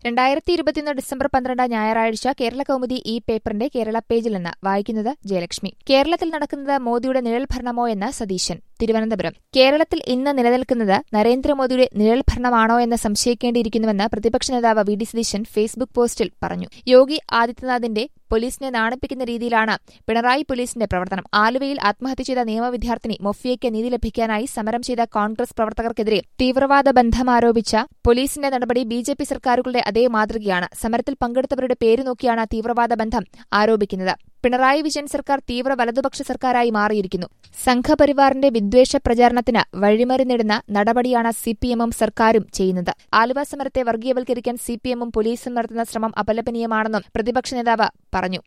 രണ്ടായിരത്തി ഇരുപത്തിയൊന്ന് ഡിസംബർ പന്ത്രണ്ട് ഞായറാഴ്ച കേരള കൗമുദി ഈ പേപ്പറിന്റെ കേരള പേജിൽ നിന്ന് വായിക്കുന്നത് ജയലക്ഷ്മി കേരളത്തിൽ നടക്കുന്നത് മോദിയുടെ നിഴൽ ഭരണമോ എന്ന് സതീശൻ തിരുവനന്തപുരം കേരളത്തിൽ ഇന്ന് നിലനിൽക്കുന്നത് നരേന്ദ്രമോദിയുടെ നിഴൽ ഭരണമാണോ എന്ന് സംശയിക്കേണ്ടിയിരിക്കുന്നുവെന്ന് പ്രതിപക്ഷ നേതാവ് വി ഡി സതീശൻ ഫേസ്ബുക്ക് പോസ്റ്റിൽ പറഞ്ഞു യോഗി ആദിത്യനാഥിന്റെ പോലീസിനെ നാണിപ്പിക്കുന്ന രീതിയിലാണ് പിണറായി പോലീസിന്റെ പ്രവർത്തനം ആലുവയിൽ ആത്മഹത്യ ചെയ്ത നിയമവിദ്യാർത്ഥിനി മൊഫിയയ്ക്ക് നീതി ലഭിക്കാനായി സമരം ചെയ്ത കോൺഗ്രസ് പ്രവർത്തകർക്കെതിരെ തീവ്രവാദ ബന്ധം ആരോപിച്ച പോലീസിന്റെ നടപടി ബി ജെ പി സർക്കാരുകളുടെ അതേ മാതൃകയാണ് സമരത്തിൽ പങ്കെടുത്തവരുടെ പേര് നോക്കിയാണ് തീവ്രവാദ ബന്ധം ആരോപിക്കുന്നത് പിണറായി വിജയൻ സർക്കാർ തീവ്ര വലതുപക്ഷ സർക്കാരായി മാറിയിരിക്കുന്നു സംഘപരിവാറിന്റെ വിദ്വേഷ പ്രചാരണത്തിന് വഴിമറി നേടുന്ന നടപടിയാണ് സിപിഎമ്മും സർക്കാരും ചെയ്യുന്നത് ആലുവ സമരത്തെ വർഗീയവൽക്കരിക്കാൻ സിപിഎമ്മും പോലീസും നടത്തുന്ന ശ്രമം അപലപനീയമാണെന്നും പ്രതിപക്ഷ നേതാവ് പറഞ്ഞു